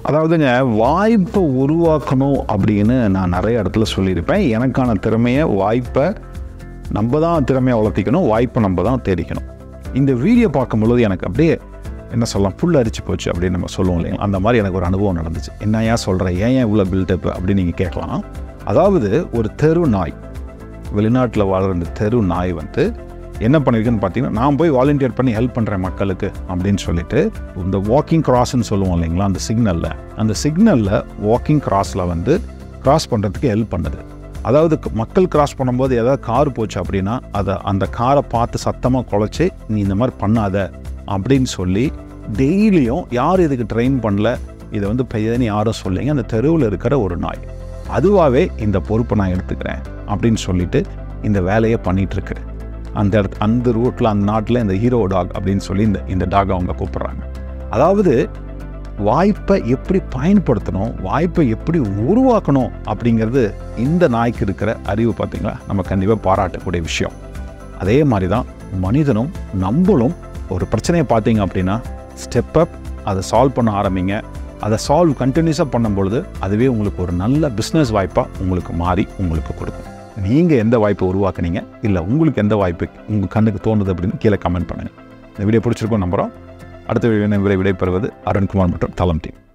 அதாவதுங்க வாய்ப்பை உருவாக்கணும் அப்படின்னு நான் நிறைய இடத்துல சொல்லியிருப்பேன் எனக்கான திறமையை வாய்ப்பை நம்ம தான் திறமையை வளர்த்திக்கணும் வாய்ப்பை நம்ம தான் தேடிக்கணும் இந்த வீடியோ பார்க்கும்பொழுது எனக்கு அப்படியே என்ன சொல்லலாம் புல் அரிச்சு போச்சு அப்படின்னு நம்ம சொல்லுவோம் இல்லைங்களா அந்த மாதிரி எனக்கு ஒரு அனுபவம் நடந்துச்சு என்ன ஏன் சொல்கிறேன் ஏன் ஏன் இவ்வளோ பில்டப் அப்படின்னு நீங்கள் கேட்கலாம் அதாவது ஒரு தெரு நாய் வெளிநாட்டில் வாழ்கிற இந்த தெரு நாய் வந்து என்ன பண்ணியிருக்குன்னு பார்த்தீங்கன்னா நான் போய் வாலண்டியர் பண்ணி ஹெல்ப் பண்ணுறேன் மக்களுக்கு அப்படின்னு சொல்லிட்டு இந்த வாக்கிங் கிராஸ்ன்னு சொல்லுவோம் இல்லைங்களா அந்த சிக்னலில் அந்த சிக்னலில் வாக்கிங் கிராஸில் வந்து கிராஸ் பண்ணுறதுக்கு ஹெல்ப் பண்ணுது அதாவது க- மக்கள் கிராஸ் பண்ணும்போது ஏதாவது கார் போச்சு அப்படின்னா அதை அந்த காரை பார்த்து சத்தமாக குலைச்சி நீ இந்த மாதிரி பண்ணாத அப்படின்னு சொல்லி டெய்லியும் யார் இதுக்கு ட்ரெயின் பண்ணல இதை வந்து பெய்யுதுன்னு யாரும் சொல்லிங்க அந்த தெருவில் இருக்கிற ஒரு நாய் அதுவாகவே இந்த பொறுப்பை நான் எடுத்துக்கிறேன் அப்படின்னு சொல்லிட்டு இந்த வேலையை பண்ணிட்டு இருக்கு அந்த இடத்து அந்த ரூட்டில் அந்த நாட்டில் இந்த ஹீரோ டாக் அப்படின்னு சொல்லி இந்த இந்த டாக் அவங்க கூப்பிட்றாங்க அதாவது வாய்ப்பை எப்படி பயன்படுத்தணும் வாய்ப்பை எப்படி உருவாக்கணும் அப்படிங்கிறது இந்த நாய்க்கு இருக்கிற அறிவு பார்த்தீங்களா நம்ம கண்டிப்பாக பாராட்டக்கூடிய விஷயம் அதே மாதிரி தான் மனிதனும் நம்மளும் ஒரு பிரச்சனையை பார்த்தீங்க அப்படின்னா ஸ்டெப் அப் அதை சால்வ் பண்ண ஆரம்பிங்க அதை சால்வ் கண்டினியூஸாக பண்ணும்பொழுது அதுவே உங்களுக்கு ஒரு நல்ல பிஸ்னஸ் வாய்ப்பாக உங்களுக்கு மாறி உங்களுக்கு கொடுக்கும் நீங்கள் எந்த வாய்ப்பை உருவாக்குனீங்க இல்லை உங்களுக்கு எந்த வாய்ப்பு உங்கள் கண்ணுக்கு தோணுது அப்படின்னு கீழே கமெண்ட் பண்ணுங்கள் இந்த வீடியோ பிடிச்சிருக்கோம் நம்புகிறோம் அடுத்த வீடியோ விடை விடைபெறுவது அருண்குமார் மற்றும் தலம் டீம்